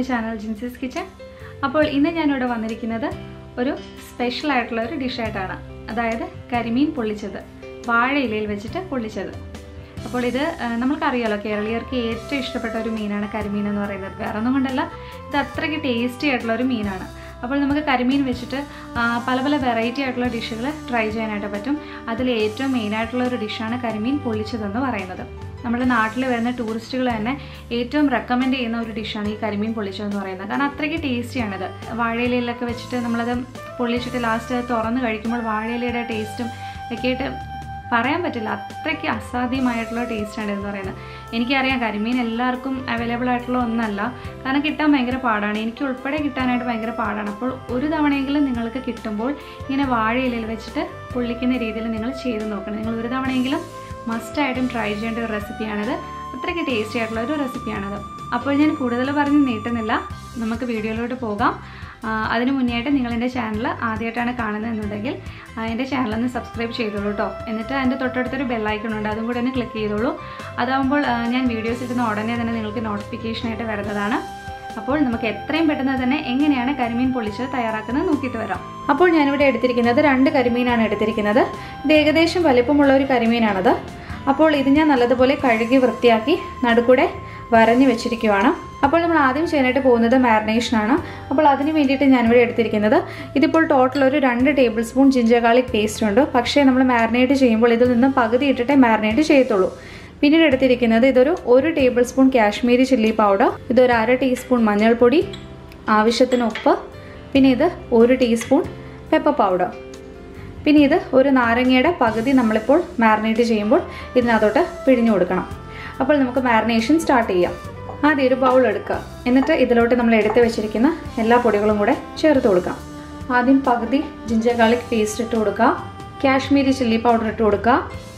channel ജിൻസിസ് kitchen അപ്പോൾ ഇന്ന് ഞാനിവിടെ വന്നിരിക്കുന്നത് ഒരു സ്പെഷ്യൽ ആയിട്ടുള്ള ഒരു ഡിഷായിട്ടാണ് അതായത് കരിമീൻ പൊള്ളിച്ചത് വാഴയിലയിൽ വെച്ചിട്ട് പൊള്ളിച്ചത് അപ്പോൾ ഇത് ആ, നമ്മൾക്കറിയാലോ കേരളീയർക്ക് ഏറ്റവും ഇഷ്ടപ്പെട്ട ഒരു മീനാണ് കരിമീൻ എന്ന് പറയുന്നത് വേറെ ഒന്നും കൊണ്ടല്ല ഇത് അത്രയ്ക്ക് ടേസ്റ്റി ആയിട്ടുള്ള ഒരു മീനാണ് അപ്പോൾ നമുക്ക് കരിമീൻ വെച്ചിട്ട് ആ, പല പല വെറൈറ്റി ആയിട്ടുള്ള ഡിഷുകൾ ട്രൈ ചെയ്യാനായിട്ട് പറ്റും അതിൽ ഏറ്റവും മെയിനായിട്ടുള്ള ഒരു ഡിഷാണ് കരിമീൻ പൊള്ളിച്ചതെന്ന് പറയുന്നത് നമ്മുടെ നാട്ടിൽ വരുന്ന ടൂറിസ്റ്റുകൾ തന്നെ ഏറ്റവും റെക്കമെൻഡ് ചെയ്യുന്ന ഒരു ഡിഷാണ് ഈ കരിമീൻ പൊള്ളിച്ചതെന്ന് പറയുന്നത് കാരണം അത്രയ്ക്ക് ടേസ്റ്റിയാണിത് വാഴയിലയിലൊക്കെ വെച്ചിട്ട് നമ്മളത് പൊള്ളിച്ചിട്ട് ലാസ്റ്റ് തുറന്ന് കഴിക്കുമ്പോൾ വാഴയിലയുടെ ടേസ്റ്റും ഒക്കെ ആയിട്ട് പറയാൻ പറ്റില്ല അത്രയ്ക്ക് അസാധ്യമായിട്ടുള്ള ടേസ്റ്റാണ് ഇതെന്ന് പറയുന്നത് എനിക്കറിയാം കരിമീൻ എല്ലാവർക്കും അവൈലബിൾ ആയിട്ടുള്ള ഒന്നല്ല കാരണം കിട്ടാൻ ഭയങ്കര പാടാണ് എനിക്ക് ഉൾപ്പെടെ കിട്ടാനായിട്ട് ഭയങ്കര പാടാണ് അപ്പോൾ ഒരു തവണയെങ്കിലും നിങ്ങൾക്ക് കിട്ടുമ്പോൾ ഇങ്ങനെ വാഴയിലയിൽ വെച്ചിട്ട് പൊള്ളിക്കുന്ന രീതിയിൽ നിങ്ങൾ ചെയ്ത് നോക്കണം നിങ്ങൾ ഒരു തവണയെങ്കിലും മസ്റ്റായിട്ടും ട്രൈ ചെയ്യേണ്ട ഒരു റെസിപ്പിയാണിത് അത്രയ്ക്ക് ടേസ്റ്റി ആയിട്ടുള്ള ഒരു റെസിപ്പിയാണിത് അപ്പോൾ ഞാൻ കൂടുതൽ പറഞ്ഞ് നീട്ടുന്നില്ല നമുക്ക് വീഡിയോയിലോട്ട് പോകാം ആ, അതിന് മുന്നേ ആയിട്ട് നിങ്ങൾ എൻ്റെ ചാനൽ ആദ്യമായിട്ടാണ് കാണുന്നതെന്നുണ്ടെങ്കിൽ ആ, എൻ്റെ ചാനലൊന്ന് സബ്സ്ക്രൈബ് ചെയ്തോളൂ കേട്ടോ എന്നിട്ട് അതിൻ്റെ തൊട്ടടുത്തൊരു ബെല്ലൈക്കൺ ഉണ്ട് അതും കൂടെ ഒന്ന് ക്ലിക്ക് ചെയ്തോളൂ അതാകുമ്പോൾ ആ, ഞാൻ വീഡിയോസ് ഇടുന്ന ഉടനെ തന്നെ നിങ്ങൾക്ക് നോട്ടിഫിക്കേഷനായിട്ട് വരുന്നതാണ് അപ്പോൾ നമുക്ക് എത്രയും പെട്ടെന്ന് തന്നെ എങ്ങനെയാണ് കരിമീൻ പൊള്ളിച്ചത് തയ്യാറാക്കുന്നത് നോക്കിയിട്ട് വരാം അപ്പോൾ ഞാനിവിടെ എടുത്തിരിക്കുന്നത് രണ്ട് കരിമീനാണ് എടുത്തിരിക്കുന്നത് ഇത് ഏകദേശം വലിപ്പമുള്ള ഒരു കരിമീനാണത് അപ്പോൾ ഇത് ഞാൻ നല്ലതുപോലെ കഴുകി വൃത്തിയാക്കി നടുക്കൂടെ വരഞ്ഞു വെച്ചിരിക്കുവാണ് അപ്പോൾ നമ്മൾ ആദ്യം ചെയ്യാനായിട്ട് പോകുന്നത് മാരിനേഷനാണ് അപ്പോൾ അതിന് വേണ്ടിയിട്ട് ഞാനിവിടെ എടുത്തിരിക്കുന്നത് ഇതിപ്പോൾ ടോട്ടൽ ഒരു രണ്ട് tablespoon ginger garlic paste ഉണ്ട് പക്ഷേ നമ്മൾ മാരിനേറ്റ് ചെയ്യുമ്പോൾ ഇതിൽ നിന്ന് പകുതി ഇട്ടിട്ടേ മാരിനേറ്റ് ചെയ്യത്തുള്ളൂ പിന്നീട് എടുത്തിരിക്കുന്നത് ഇതൊരു ഒരു tablespoon Kashmiri chilli powder ഇതൊരു അര ടീസ്പൂൺ മഞ്ഞൾപ്പൊടി ആവശ്യത്തിന് ഉപ്പ് പിന്നെ ഇത് ഒരു ടീസ്പൂൺ പെപ്പർ പൗഡർ പിന്നെ ഇത് ഒരു നാരങ്ങയുടെ പകുതി നമ്മളിപ്പോൾ മാരിനേറ്റ് ചെയ്യുമ്പോൾ ഇതിനകത്തോട്ട് പിഴിഞ്ഞു കൊടുക്കണം അപ്പോൾ നമുക്ക് മാരിനേഷൻ സ്റ്റാർട്ട് ചെയ്യാം ആദ്യം ഒരു ബൗൾ എടുക്കുക എന്നിട്ട് ഇതിലോട്ട് നമ്മൾ എടുത്ത് വെച്ചിരിക്കുന്ന എല്ലാ പൊടികളും കൂടെ ചേർത്ത് കൊടുക്കാം ആദ്യം പകുതി ജിഞ്ചർ ഗാർലിക് പേസ്റ്റ് ഇട്ട് കൊടുക്കുക കാശ്മീരി ചില്ലി പൗഡർ ഇട്ട് കൊടുക്കുക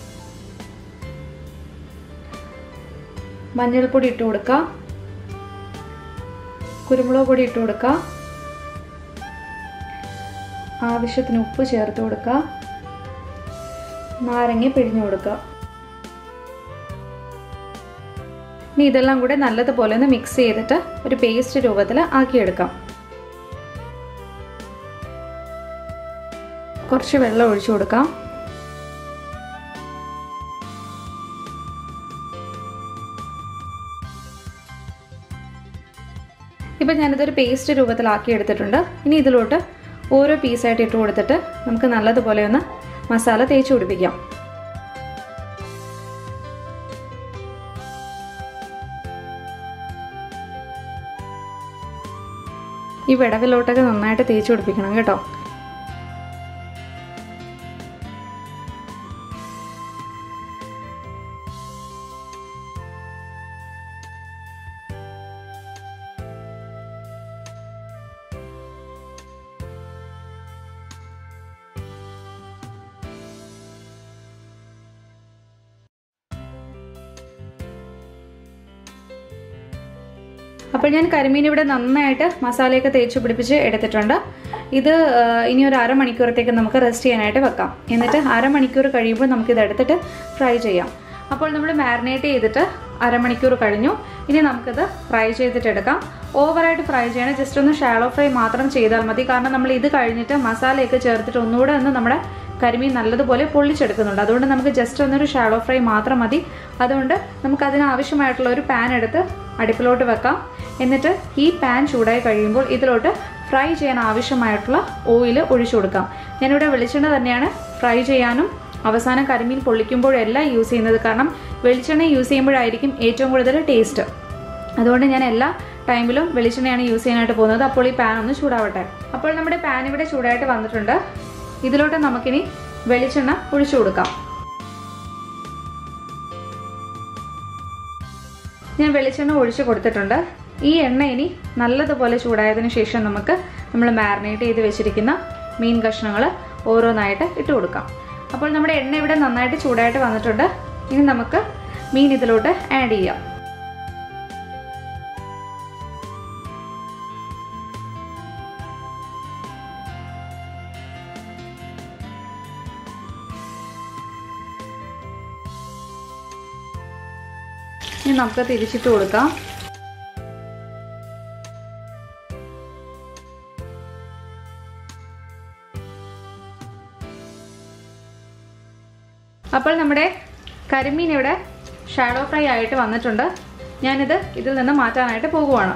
മഞ്ഞൾപ്പൊടി ഇട്ട് കൊടുക്കുക കുരുമുളക് പൊടി ഇട്ട് കൊടുക്കുക ആവശ്യത്തിന് ഉപ്പ് ചേർത്ത് കൊടുക്കുക നാരങ്ങ പിഴിഞ്ഞു കൊടുക്കുക ഇനി ഇതെല്ലാം കൂടെ നല്ലതുപോലെ ഒന്ന് മിക്സ് ചെയ്തിട്ട് ഒരു പേസ്റ്റ് രൂപത്തിൽ ആക്കിയെടുക്കാം കുറച്ച് വെള്ളം ഒഴിച്ചു കൊടുക്കാം ഇപ്പം ഞാനിതൊരു പേസ്റ്റ് രൂപത്തിലാക്കി എടുത്തിട്ടുണ്ട് ഇനി ഇതിലോട്ട് ഓരോ പീസായിട്ട് ഇട്ട് കൊടുത്തിട്ട് നമുക്ക് നല്ലതുപോലെ ഒന്ന് മസാല തേച്ച് പിടിപ്പിക്കാം ഈ വിടവിലോട്ടൊക്കെ നന്നായിട്ട് തേച്ച് പിടിപ്പിക്കണം കേട്ടോ അപ്പോൾ ഞാൻ കരിമീൻ ഇവിടെ നന്നായിട്ട് മസാലയൊക്കെ തേച്ച് പിടിപ്പിച്ച് എടുത്തിട്ടുണ്ട് ഇത് ആ, ഇനി ഒരു അരമണിക്കൂറത്തേക്ക് നമുക്ക് റെസ്റ്റ് ചെയ്യാനായിട്ട് വെക്കാം എന്നിട്ട് അരമണിക്കൂർ കഴിയുമ്പോൾ നമുക്കിത് എടുത്തിട്ട് ഫ്രൈ ചെയ്യാം അപ്പോൾ നമ്മൾ മാരിനേറ്റ് ചെയ്തിട്ട് അരമണിക്കൂർ കഴിഞ്ഞു ഇനി നമുക്കിത് ഫ്രൈ ചെയ്തിട്ട് എടുക്കാം ഓവറായിട്ട് ഫ്രൈ ചെയ്യണം ജസ്റ്റ് ഒന്ന് ഷാലോ ഫ്രൈ മാത്രം ചെയ്താൽ മതി കാരണം നമ്മൾ ഇത് കഴിഞ്ഞിട്ട് മസാലയൊക്കെ ചേർത്തിട്ട് ഒന്നുകൂടെ ഒന്ന് നമ്മുടെ കരിമീൻ നല്ലതുപോലെ പൊള്ളിച്ചെടുക്കുന്നുണ്ട് അതുകൊണ്ട് നമുക്ക് ജസ്റ്റ് ഒന്നൊരു ഷാലോ ഫ്രൈ മാത്രം മതി അതുകൊണ്ട് നമുക്ക് അതിനാവശ്യമായിട്ടുള്ള ഒരു പാൻ എടുത്ത് അടുപ്പിലോട്ട് വെക്കാം എന്നിട്ട് ഈ പാൻ ചൂടായി കഴിയുമ്പോൾ ഇതിലോട്ട് ഫ്രൈ ചെയ്യാൻ ആവശ്യമായിട്ടുള്ള ഓയിൽ ഒഴിച്ചു കൊടുക്കാം ഞാനിവിടെ വെളിച്ചെണ്ണ തന്നെയാണ് ഫ്രൈ ചെയ്യാനും അവസാനം കരിമീൻ പൊള്ളിക്കുമ്പോഴെല്ലാം യൂസ് ചെയ്യുന്നത് കാരണം വെളിച്ചെണ്ണ യൂസ് ചെയ്യുമ്പോഴായിരിക്കും ഏറ്റവും കൂടുതൽ ടേസ്റ്റ് അതുകൊണ്ട് ഞാൻ എല്ലാ ടൈമിലും വെളിച്ചെണ്ണയാണ് യൂസ് ചെയ്യാനായിട്ട് പോകുന്നത് അപ്പോൾ ഈ പാൻ ഒന്ന് ചൂടാവട്ടെ അപ്പോൾ നമ്മുടെ പാൻ ഇവിടെ ചൂടായിട്ട് വന്നിട്ടുണ്ട് ഇതിലോട്ട് നമുക്കിനി വെളിച്ചെണ്ണ ഒഴിച്ചു കൊടുക്കാം ഞാൻ വെളിച്ചെണ്ണ ഒഴിച്ചു കൊടുത്തിട്ടുണ്ട് ഈ എണ്ണ ഇനി നല്ലതുപോലെ ചൂടായതിനു ശേഷം നമുക്ക് നമ്മൾ മാരിനേറ്റ് ചെയ്ത് വെച്ചിരിക്കുന്ന മീൻ കഷ്ണങ്ങൾ ഓരോന്നായിട്ട് ഇട്ട് കൊടുക്കാം അപ്പോൾ നമ്മുടെ എണ്ണ ഇവിടെ നന്നായിട്ട് ചൂടായിട്ട് വന്നിട്ടുണ്ട് ഇനി നമുക്ക് മീൻ ഇതിലോട്ട് ആഡ് ചെയ്യാം ഇനി നമുക്ക് തിരിച്ചിട്ട് കൊടുക്കാം അപ്പോൾ നമ്മുടെ കരിമീൻ ഇവിടെ ഷാഡോ ഫ്രൈ ആയിട്ട് വന്നിട്ടുണ്ട് ഞാനിത് ഇതിൽ നിന്ന് മാറ്റാനായിട്ട് പോകുവാണ്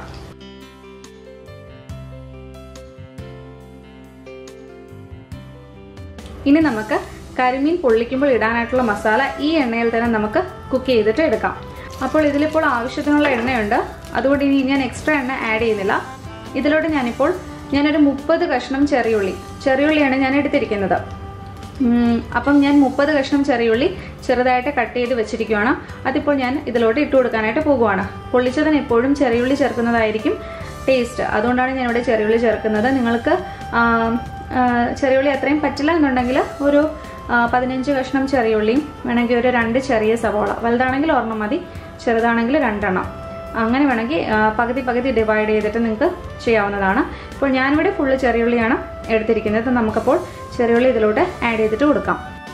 ഇനി നമുക്ക് കരിമീൻ പൊള്ളിക്കുമ്പോൾ ഇടാനായിട്ടുള്ള മസാല ഈ എണ്ണയിൽ തന്നെ നമുക്ക് കുക്ക് ചെയ്തിട്ട് എടുക്കാം അപ്പോൾ ഇതിലിപ്പോൾ ആവശ്യത്തിനുള്ള എണ്ണയുണ്ട് അതുകൊണ്ട് ഇനി ഞാൻ എക്സ്ട്രാ എണ്ണ ആഡ് ചെയ്യുന്നില്ല ഇതിലോട്ട് ഞാനിപ്പോൾ ഞാനൊരു മുപ്പത് കഷ്ണം ചെറിയുള്ളി ചെറിയുള്ളിയാണ് ഞാൻ എടുത്തിരിക്കുന്നത് ഉം, അപ്പം ഞാൻ മുപ്പത് കഷ്ണം ചെറിയുള്ളി ചെറുതായിട്ട് കട്ട് ചെയ്ത് വെച്ചിരിക്കുകയാണ് അതിപ്പോൾ ഞാൻ ഇതിലോട്ട് ഇട്ട് കൊടുക്കാനായിട്ട് പോകുവാണ് പൊള്ളിച്ചതിന് എപ്പോഴും ചെറിയുള്ളി ചേർക്കുന്നതായിരിക്കും ടേസ്റ്റ് അതുകൊണ്ടാണ് ഞാൻ ഇവിടെ ചെറിയുള്ളി ചേർക്കുന്നത് നിങ്ങൾക്ക് ആ, ആ, ചെറിയുള്ളി അത്രയും പറ്റില്ല എന്നുണ്ടെങ്കിൽ ഒരു ആ, പതിനഞ്ച് കഷ്ണം ചെറിയുള്ളിയും വേണമെങ്കിൽ ഒരു രണ്ട് ചെറിയ സവോള വലുതാണെങ്കിൽ ഒരെണ്ണം മതി ചെറുതാണെങ്കിൽ രണ്ടെണ്ണം അങ്ങനെ വേണമെങ്കിൽ ആ, പകുതി പകുതി ഡിവൈഡ് ചെയ്തിട്ട് നിങ്ങൾക്ക് ചെയ്യാവുന്നതാണ് ഇപ്പോൾ ഞാനിവിടെ ഫുള്ള് ചെറിയുള്ളിയാണ് എടുത്തിരിക്കുന്നത് നമുക്കപ്പോൾ ചെറിയുള്ളി ഇതിലോട്ട് ആഡ് ചെയ്തിട്ട് കൊടുക്കാം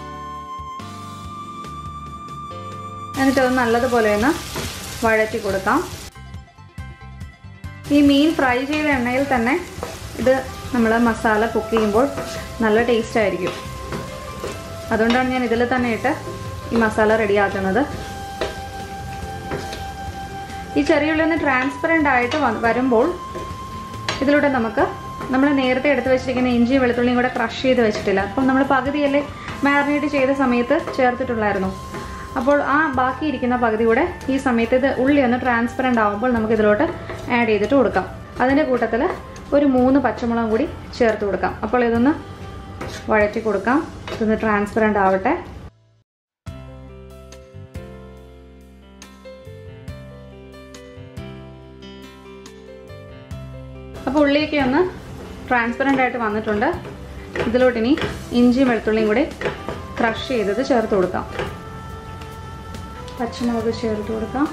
എന്നിട്ട് അത് നല്ലതുപോലെ ഒന്ന് വഴറ്റി കൊടുക്കാം ഈ മീൻ ഫ്രൈ ചെയ്ത എണ്ണയിൽ തന്നെ ഇത് നമ്മൾ മസാല കുക്ക് ചെയ്യുമ്പോൾ നല്ല ടേസ്റ്റ് ആയിരിക്കും അതുകൊണ്ടാണ് ഞാൻ ഇതിൽ തന്നെ ഇട്ട് ഈ മസാല റെഡിയാക്കുന്നത് ഈ ചെറിയുള്ളി ഒന്ന് ട്രാൻസ്പെറൻ്റ് ആയിട്ട് വ- വരുമ്പോൾ ഇതിലൂടെ നമുക്ക് നമ്മൾ നേരത്തെ എടുത്ത് വെച്ചിരിക്കുന്ന ഇഞ്ചിയും വെളുത്തുള്ളിയും കൂടെ ക്രഷ് ചെയ്ത് വെച്ചിട്ടില്ല അപ്പം നമ്മൾ പകുതിയല്ലേ മാരിനേറ്റ് ചെയ്ത സമയത്ത് ചേർത്തിട്ടുള്ളായിരുന്നു അപ്പോൾ ആ ബാക്കി ഇരിക്കുന്ന പകുതി കൂടെ ഈ സമയത്ത് ഇത് ഉള്ളി ഒന്ന് ട്രാൻസ്പെറൻ്റ് ആകുമ്പോൾ നമുക്ക് ഇതിലോട്ട് ആഡ് ചെയ്തിട്ട് കൊടുക്കാം അതിൻ്റെ കൂട്ടത്തിൽ ഒരു മൂന്ന് പച്ചമുളകും കൂടി ചേർത്ത് കൊടുക്കാം അപ്പോൾ ഇതൊന്ന് വഴറ്റി കൊടുക്കാം ഇതൊന്ന് ട്രാൻസ്പെറൻ്റ് ആവട്ടെ അപ്പോൾ ഉള്ളിയൊക്കെ ഒന്ന് ട്രാൻസ്പെറൻ്റ് ആയിട്ട് വന്നിട്ടുണ്ട് ഇതിലോട്ട് ഇനി ഇഞ്ചിയും വെളുത്തുള്ളിയും കൂടി ക്രഷ് ചെയ്തത് ചേർത്ത് കൊടുക്കാം പച്ചമുളക് ചേർത്ത് കൊടുക്കാം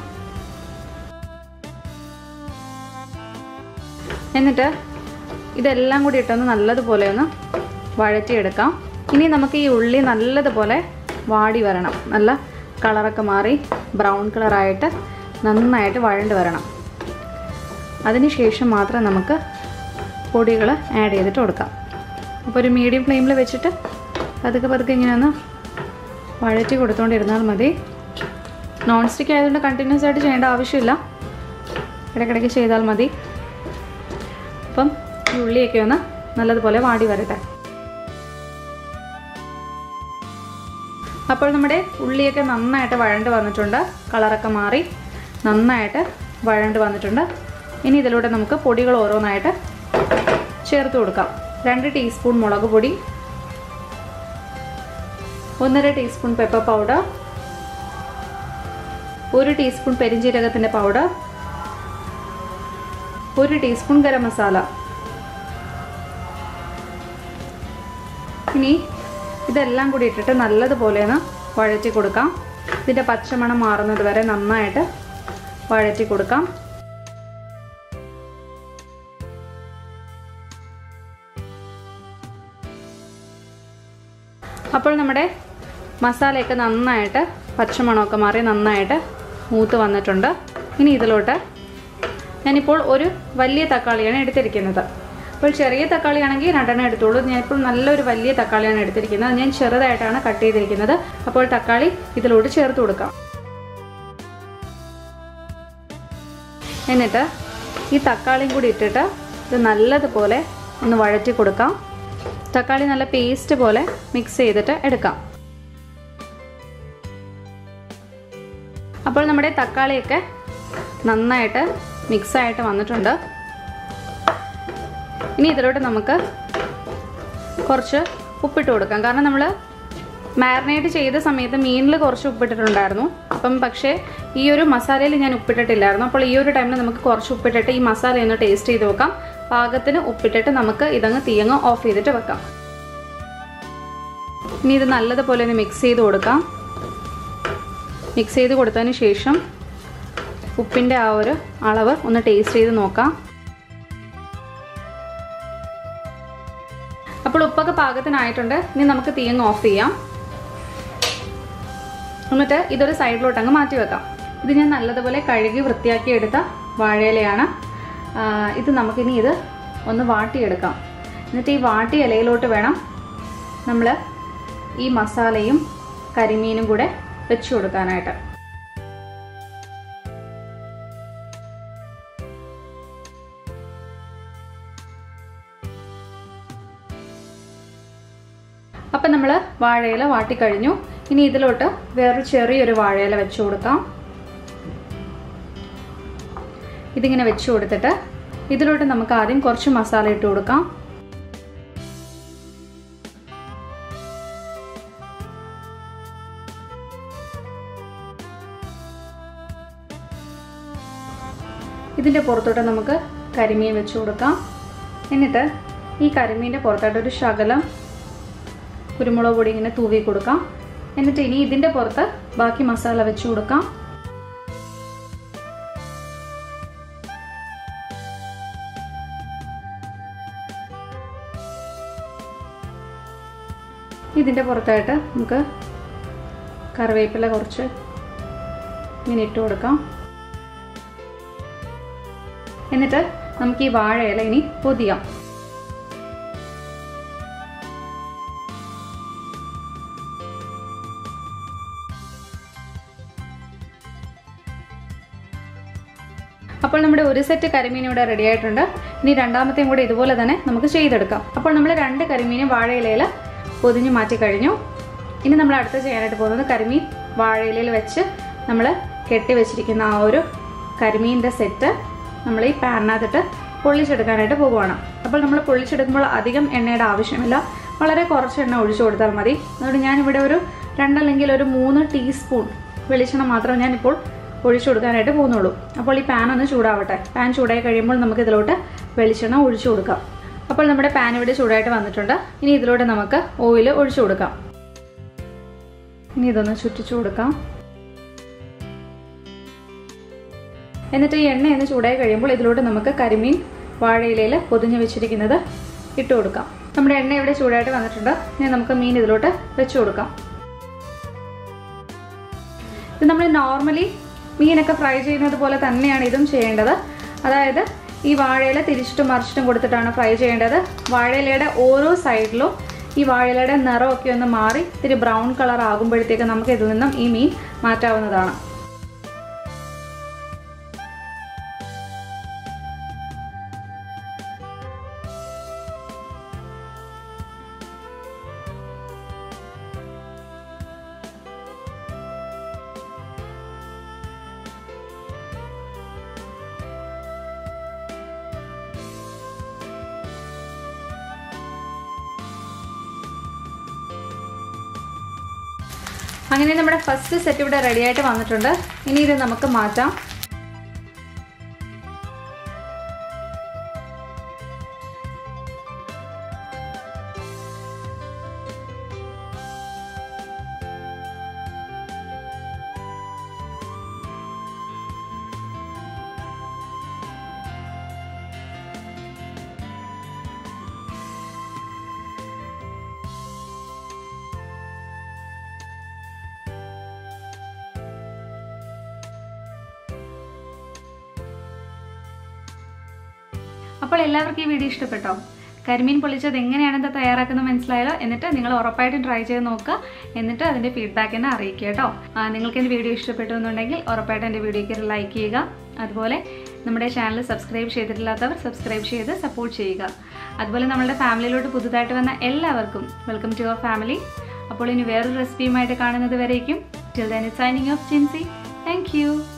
എന്നിട്ട് ഇതെല്ലാം കൂടി ഇട്ടൊന്ന് നല്ലതുപോലെ ഒന്ന് വഴറ്റിയെടുക്കാം ഇനി നമുക്ക് ഈ ഉള്ളി നല്ലതുപോലെ വാടി വരണം നല്ല കളറൊക്കെ മാറി ബ്രൗൺ കളറായിട്ട് നന്നായിട്ട് വഴണ്ട് വരണം അതിനുശേഷം മാത്രം നമുക്ക് പൊടികൾ ആഡ് ചെയ്തിട്ട് കൊടുക്കാം അപ്പോൾ ഒരു മീഡിയം ഫ്ലെയിമിൽ വെച്ചിട്ട് പതുക്കെ പതുക്കെ ഇങ്ങനെ ഒന്ന് വഴറ്റി കൊടുത്തുകൊണ്ടിരുന്നാൽ മതി നോൺ സ്റ്റിക്ക് ആയതുകൊണ്ട് കണ്ടിന്യൂസ് ആയിട്ട് ചെയ്യേണ്ട ആവശ്യമില്ല ഇടയ്ക്കിടയ്ക്ക് ചെയ്താൽ മതി അപ്പം ഈ ഉള്ളിയൊക്കെ ഒന്ന് നല്ലതുപോലെ വാടി വരട്ടെ അപ്പോൾ നമ്മുടെ ഉള്ളിയൊക്കെ നന്നായിട്ട് വഴണ്ട് വന്നിട്ടുണ്ട് കളറൊക്കെ മാറി നന്നായിട്ട് വഴണ്ട് വന്നിട്ടുണ്ട് ഇനി ഇതിലൂടെ നമുക്ക് പൊടികൾ ഓരോന്നായിട്ട് ചേർത്ത് കൊടുക്കാം രണ്ട് ടീസ്പൂൺ മുളക് പൊടി ഒന്നര ടീസ്പൂൺ പെപ്പർ പൗഡർ ഒരു ടീസ്പൂൺ പെരിഞ്ജീരകത്തിൻ്റെ പൗഡർ ഒരു ടീസ്പൂൺ ഗരം മസാല ഇനി ഇതെല്ലാം കൂടി ഇട്ടിട്ട് നല്ലതുപോലെ ഒന്ന് വഴറ്റി കൊടുക്കാം ഇതിൻ്റെ പച്ചമണം മാറുന്നത് വരെ നന്നായിട്ട് വഴറ്റി കൊടുക്കാം അപ്പോൾ നമ്മുടെ മസാലയൊക്കെ നന്നായിട്ട് പച്ചമണമൊക്കെ മാറി നന്നായിട്ട് മൂത്ത് വന്നിട്ടുണ്ട് ഇനി ഇതിലോട്ട് ഞാനിപ്പോൾ ഒരു വലിയ തക്കാളിയാണ് എടുത്തിരിക്കുന്നത് അപ്പോൾ ചെറിയ തക്കാളിയാണെങ്കിൽ രണ്ടെണ്ണം എടുത്തോളൂ ഞാനിപ്പോൾ നല്ലൊരു വലിയ തക്കാളിയാണ് എടുത്തിരിക്കുന്നത് അത് ഞാൻ ചെറുതായിട്ടാണ് കട്ട് ചെയ്തിരിക്കുന്നത് അപ്പോൾ തക്കാളി ഇതിലോട്ട് ചേർത്ത് കൊടുക്കാം എന്നിട്ട് ഈ തക്കാളിയും കൂടി ഇട്ടിട്ട് ഇത് നല്ലതുപോലെ ഒന്ന് വഴറ്റി കൊടുക്കാം തക്കാളി നല്ല പേസ്റ്റ് പോലെ മിക്സ് ചെയ്തിട്ട് എടുക്കാം അപ്പോൾ നമ്മുടെ തക്കാളിയൊക്കെ നന്നായിട്ട് മിക്സായിട്ട് വന്നിട്ടുണ്ട് ഇനി ഇതിലോട്ട് നമുക്ക് കുറച്ച് ഉപ്പിട്ട് കൊടുക്കാം കാരണം നമ്മൾ മാരിനേറ്റ് ചെയ്ത സമയത്ത് മീനിൽ കുറച്ച് ഉപ്പിട്ടിട്ടുണ്ടായിരുന്നു അപ്പം പക്ഷേ ഈ ഒരു മസാലയിൽ ഞാൻ ഉപ്പിട്ടിട്ടില്ലായിരുന്നു അപ്പോൾ ഈ ഒരു ടൈമിൽ നമുക്ക് കുറച്ച് ഉപ്പിട്ടിട്ട് ഈ മസാല ഒന്ന് ടേസ്റ്റ് ചെയ്ത് നോക്കാം പാകത്തിന് ഉപ്പിട്ടിട്ട് നമുക്ക് ഇതങ്ങ് തീയങ്ങ് ഓഫ് ചെയ്തിട്ട് വെക്കാം ഇനി ഇത് നല്ലതുപോലെ ഒന്ന് മിക്സ് ചെയ്ത് കൊടുക്കാം മിക്സ് ചെയ്ത് കൊടുത്തതിന് ശേഷം ഉപ്പിൻ്റെ ആ ഒരു അളവ് ഒന്ന് ടേസ്റ്റ് ചെയ്ത് നോക്കാം അപ്പോൾ ഉപ്പൊക്കെ പാകത്തിനായിട്ടുണ്ട് ഇനി നമുക്ക് തീയങ്ങ് ഓഫ് ചെയ്യാം എന്നിട്ട് ഇതൊരു സൈഡിലോട്ട് അങ്ങ് മാറ്റി വെക്കാം ഇത് ഞാൻ നല്ലതുപോലെ കഴുകി വൃത്തിയാക്കി എടുത്ത വാഴയിലയാണ് ആ, ഇത് നമുക്കിനി ഇത് ഒന്ന് വാട്ടിയെടുക്കാം എന്നിട്ട് ഈ വാട്ടിയ ഇലയിലോട്ട് വേണം നമ്മൾ ഈ മസാലയും കരിമീനും കൂടെ വെച്ച് കൊടുക്കാനായിട്ട് അപ്പം നമ്മൾ വാഴയില വാട്ടിക്കഴിഞ്ഞു ഇനി ഇതിലോട്ട് വേറൊരു ചെറിയൊരു വാഴയില വെച്ച് കൊടുക്കാം ഇതിങ്ങനെ വെച്ച് കൊടുത്തിട്ട് ഇതിലോട്ട് നമുക്ക് ആദ്യം കുറച്ച് മസാല ഇട്ട് കൊടുക്കാം ഇതിൻ്റെ പുറത്തോട്ട് നമുക്ക് കരിമീൻ വെച്ച് കൊടുക്കാം എന്നിട്ട് ഈ കരിമീൻ്റെ പുറത്തായിട്ട് ഒരു ശകലം കുരുമുളക് പൊടി ഇങ്ങനെ തൂവി കൊടുക്കാം എന്നിട്ട് ഇനി ഇതിൻ്റെ പുറത്ത് ബാക്കി മസാല വെച്ച് കൊടുക്കാം ഇതിൻ്റെ പുറത്തായിട്ട് നമുക്ക് കറിവേപ്പില കുറച്ച് ഇങ്ങനെ ഇട്ട് കൊടുക്കാം എന്നിട്ട് നമുക്ക് ഈ വാഴയില ഇനി പൊതിയാം അപ്പോൾ നമ്മുടെ ഒരു സെറ്റ് കരിമീൻ ഇവിടെ റെഡി ആയിട്ടുണ്ട് ഇനി രണ്ടാമത്തെയും കൂടെ ഇതുപോലെ തന്നെ നമുക്ക് ചെയ്തെടുക്കാം അപ്പോൾ നമ്മൾ രണ്ട് കരിമീനും വാഴയിലയിൽ പൊതിഞ്ഞ് മാറ്റി കഴിഞ്ഞു ഇനി നമ്മൾ അടുത്ത് ചെയ്യാനായിട്ട് പോകുന്നത് കരിമീൻ വാഴയിലയിൽ വെച്ച് നമ്മൾ കെട്ടി വെച്ചിരിക്കുന്ന ആ ഒരു കരിമീൻ്റെ സെറ്റ് നമ്മൾ ഈ പാനിനകത്തിട്ട് പൊള്ളിച്ചെടുക്കാനായിട്ട് പോകുവാണ് അപ്പോൾ നമ്മൾ പൊള്ളിച്ചെടുക്കുമ്പോൾ അധികം എണ്ണയുടെ ആവശ്യമില്ല വളരെ കുറച്ച് എണ്ണ ഒഴിച്ചു കൊടുത്താൽ മതി അതുകൊണ്ട് ഞാനിവിടെ ഒരു രണ്ടല്ലെങ്കിൽ ഒരു മൂന്ന് ടീസ്പൂൺ വെളിച്ചെണ്ണ മാത്രം ഞാനിപ്പോൾ ഒഴിച്ചു കൊടുക്കാനായിട്ട് പോകുന്നുള്ളൂ അപ്പോൾ ഈ പാൻ ഒന്ന് ചൂടാവട്ടെ പാൻ ചൂടായി കഴിയുമ്പോൾ നമുക്ക് ഇതിലോട്ട് വെളിച്ചെണ്ണ ഒഴിച്ചു കൊടുക്കാം അപ്പോൾ നമ്മുടെ പാൻ ഇവിടെ ചൂടായിട്ട് വന്നിട്ടുണ്ട് ഇനി ഇതിലോട്ട് നമുക്ക് ഓയിൽ ഒഴിച്ചു കൊടുക്കാം ഇനി ഇതൊന്ന് ചുറ്റിച്ചു കൊടുക്കാം എന്നിട്ട് ഈ എണ്ണ ഒന്ന് ചൂടായി കഴിയുമ്പോൾ ഇതിലോട്ട് നമുക്ക് കരിമീൻ വാഴയിലയിൽ പൊതിഞ്ഞ് വെച്ചിരിക്കുന്നത് ഇട്ട് കൊടുക്കാം നമ്മുടെ എണ്ണ ഇവിടെ ചൂടായിട്ട് വന്നിട്ടുണ്ട് ഇനി നമുക്ക് മീൻ ഇതിലോട്ട് വെച്ചു കൊടുക്കാം ഇത് നമ്മൾ നോർമലി മീനൊക്കെ ഫ്രൈ ചെയ്യുന്നത് പോലെ തന്നെയാണ് ഇതും ചെയ്യേണ്ടത് അതായത് ഈ വാഴയില തിരിച്ചിട്ടും മറിച്ചിട്ടും കൊടുത്തിട്ടാണ് ഫ്രൈ ചെയ്യേണ്ടത് വാഴയിലയുടെ ഓരോ സൈഡിലും ഈ വാഴയിലയുടെ നിറമൊക്കെ ഒന്ന് മാറി ഇത്തിരി ബ്രൗൺ കളർ ആകുമ്പോഴത്തേക്ക് നമുക്ക് ഇതിൽ നിന്നും ഈ മീൻ മാറ്റാവുന്നതാണ് അങ്ങനെ നമ്മുടെ ഫസ്റ്റ് സെറ്റ് ഇവിടെ റെഡി ആയിട്ട് വന്നിട്ടുണ്ട് ഇനി ഇത് നമുക്ക് മാറ്റാം അപ്പോൾ എല്ലാവർക്കും ഈ വീഡിയോ ഇഷ്ടപ്പെട്ടോ കരിമീൻ പൊള്ളിച്ചത് എങ്ങനെയാണെന്ന് തയ്യാറാക്കുന്നത് മനസ്സിലായല്ലോ എന്നിട്ട് നിങ്ങൾ ഉറപ്പായിട്ടും ട്രൈ ചെയ്ത് നോക്കുക എന്നിട്ട് അതിൻ്റെ ഫീഡ്ബാക്ക് എന്നെ അറിയിക്കുക കേട്ടോ ആ, നിങ്ങൾക്ക് എൻ്റെ വീഡിയോ ഇഷ്ടപ്പെട്ടു എന്നുണ്ടെങ്കിൽ ഉറപ്പായിട്ടും എൻ്റെ വീഡിയോയ്ക്ക് ഒരു ലൈക്ക് ചെയ്യുക അതുപോലെ നമ്മുടെ ചാനൽ സബ്സ്ക്രൈബ് ചെയ്തിട്ടില്ലാത്തവർ സബ്സ്ക്രൈബ് ചെയ്ത് സപ്പോർട്ട് ചെയ്യുക അതുപോലെ നമ്മളുടെ ഫാമിലിയിലോട്ട് പുതുതായിട്ട് വന്ന എല്ലാവർക്കും വെൽക്കം ടു അവർ ഫാമിലി അപ്പോൾ ഇനി വേറൊരു റെസിപ്പിയുമായിട്ട് കാണുന്നത് വരേക്കും till then signing off Jincy thank U